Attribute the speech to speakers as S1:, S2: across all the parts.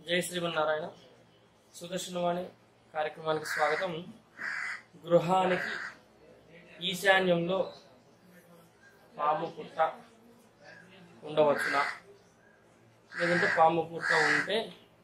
S1: జై శ్రీమన్నారాయణ సుదర్శనవాణి కార్యక్రమానికి స్వాగతం గృహానికి ఈశాన్యంలో పాము పుట్ట ఉండవచ్చునా లేదంటే పాము పుట్ట ఉంటే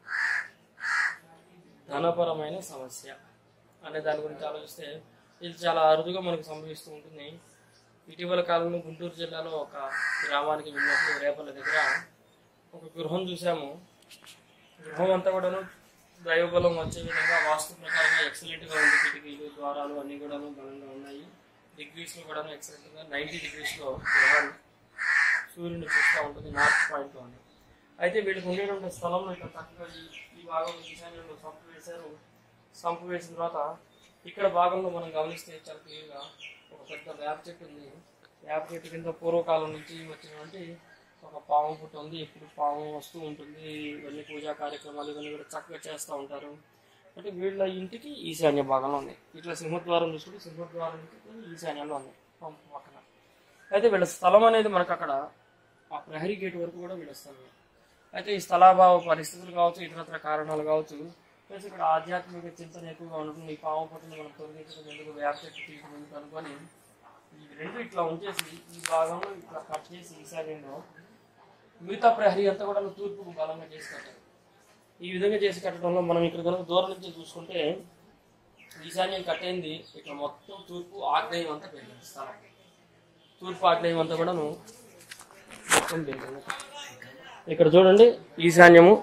S1: ధనపరమైన సమస్య అనే దాని గురించి ఆలోచిస్తే ఇది చాలా అరుదుగా మనకు సంభవిస్తూ ఉంటుంది ఇటీవల కాలంలో గుంటూరు జిల్లాలో ఒక గ్రామానికి వెళ్ళినప్పుడు రేపల దగ్గర ఒక గృహం చూసాము గృహం అంతా కూడాను దైవబలం వచ్చే విధంగా వాస్తు ప్రకారంగా ఎక్సలెంట్ గా ఉంది కిటికీలు ద్వారాలు అన్ని కూడాను బలంగా ఉన్నాయి డిగ్రీస్ లో కూడాను ఎక్సలెంట్ గా నైన్టీ డిగ్రీస్ లో గ్రహం సూర్యుని చూస్తూ ఉంటుంది నార్త్ పాయింట్ లో ఉంది అయితే వీళ్ళకి ఉండేటువంటి స్థలంలో ఇక్కడ చక్కగా ఈ ఈ భాగంలో ఈశాన్యంలో సంపు వేశారు సంపు వేసిన తర్వాత ఇక్కడ భాగంలో మనం గమనిస్తే చాలా క్లియర్గా ఒక పెద్ద వేప చెట్టు ఉంది వేప చెట్టు కింద పూర్వకాలం నుంచి వచ్చినటువంటి ఒక పాము పుట్ట ఉంది ఎప్పుడు పాము వస్తూ ఉంటుంది ఇవన్నీ పూజా కార్యక్రమాలు ఇవన్నీ కూడా చక్కగా చేస్తూ ఉంటారు అంటే వీళ్ళ ఇంటికి ఈశాన్య భాగంలో ఉంది ఇట్లా సింహద్వారం చూసుకుంటే సింహద్వారం ఇంటికి ఈశాన్యంలో ఉంది పంపు పక్కన అయితే వీళ్ళ స్థలం అనేది మనకు అక్కడ ఆ ప్రహరీ గేట్ వరకు కూడా వీళ్ళ స్థలం అయితే ఈ స్థలాభావ పరిస్థితులు కావచ్చు ఇతరత్ర కారణాలు కావచ్చు ప్లస్ ఇక్కడ ఆధ్యాత్మిక చింతన ఎక్కువగా ఉంటుంది ఈ పాము పట్టుని మనం తొలగించడం ఎందుకు వేప చెట్టు తీయడం ఎందుకు అనుకొని ఈ రెండు ఇట్లా ఉంచేసి ఈ భాగంలో ఇట్లా కట్ చేసి ఈశాన్యంలో మిగతా ప్రహరీ అంతా కూడా తూర్పుకు బలంగా చేసి కట్టారు ఈ విధంగా చేసి కట్టడంలో మనం ఇక్కడ కనుక దూరం నుంచి చూసుకుంటే ఈశాన్యం కట్టేంది ఇట్లా మొత్తం తూర్పు ఆగ్నేయం అంతా పెరిగింది స్థలం తూర్పు ఆగ్నేయం అంతా కూడాను మొత్తం పెరిగింది ఇక్కడ చూడండి ఈశాన్యము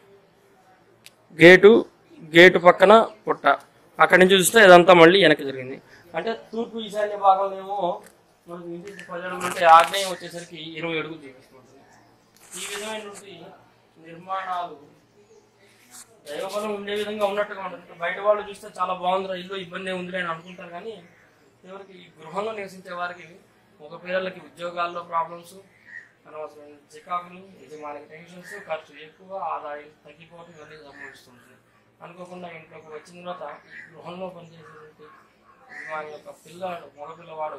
S1: గేటు గేటు పక్కన పుట్ట అక్కడి నుంచి చూస్తే ఇదంతా మళ్ళీ వెనక్కి జరిగింది అంటే తూర్పు ఈశాన్య భాగంలో ఏమో మనకు ఇంటి ప్రజలు ఉంటే ఆగ్నేయం వచ్చేసరికి ఇరవై అడుగులు చూపిస్తుంటుంది ఈ విధమైనటువంటి నిర్మాణాలు దైవబలం ఉండే విధంగా ఉన్నట్టుగా ఉంటుంది బయట వాళ్ళు చూస్తే చాలా బాగుంది ఇల్లు ఇబ్బంది ఉంది అని అనుకుంటారు కానీ ఎవరికి ఈ గృహంలో నివసించే వారికి ఒక పిల్లలకి ఉద్యోగాల్లో ప్రాబ్లమ్స్ అనవసరమైన చికాకులు యజమానికి టెన్షన్స్ ఖర్చు ఎక్కువ ఆదాయం తగ్గిపోవడం ఇవన్నీ సంభవిస్తుంటుంది అనుకోకుండా ఇంట్లోకి వచ్చిన తర్వాత ఈ గృహంలో పనిచేసేటువంటి యజమాని యొక్క పిల్లవాడు మగ పిల్లవాడు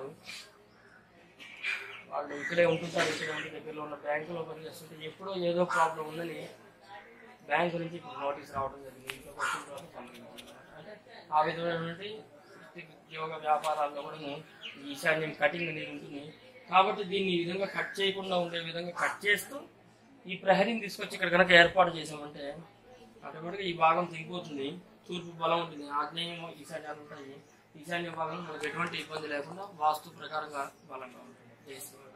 S1: వాళ్ళు ఇక్కడే ఉంటుంటారు ఇక్కడే ఉంటే దగ్గరలో ఉన్న బ్యాంకులో పనిచేస్తుంటే ఎప్పుడో ఏదో ప్రాబ్లం ఉందని బ్యాంకు నుంచి ఇప్పుడు నోటీస్ రావడం జరిగింది ఇంట్లోకి వచ్చిన తర్వాత పంపించారు అంటే ఆ విధమైనటువంటి వృత్తి, ఉద్యోగ వ్యాపారాల్లో కూడా ఈ ఈశాన్యం కటింగ్ అనేది ఉంటుంది కాబట్టి దీన్ని ఈ విధంగా కట్ చేయకుండా ఉండే విధంగా కట్ చేస్తూ ఈ ప్రహరీని తీసుకొచ్చి ఇక్కడ కనుక ఏర్పాటు చేసామంటే ఆటోమేటిక్గా ఈ భాగం తెగిపోతుంది తూర్పు బలం ఉంటుంది ఆగ్నేయం ఈశాన్యాలు ఉంటాయి ఈశాన్య భాగం మనకు ఎటువంటి ఇబ్బంది లేకుండా వాస్తు ప్రకారంగా బలంగా ఉంటుంది జై శ్రీరామ్.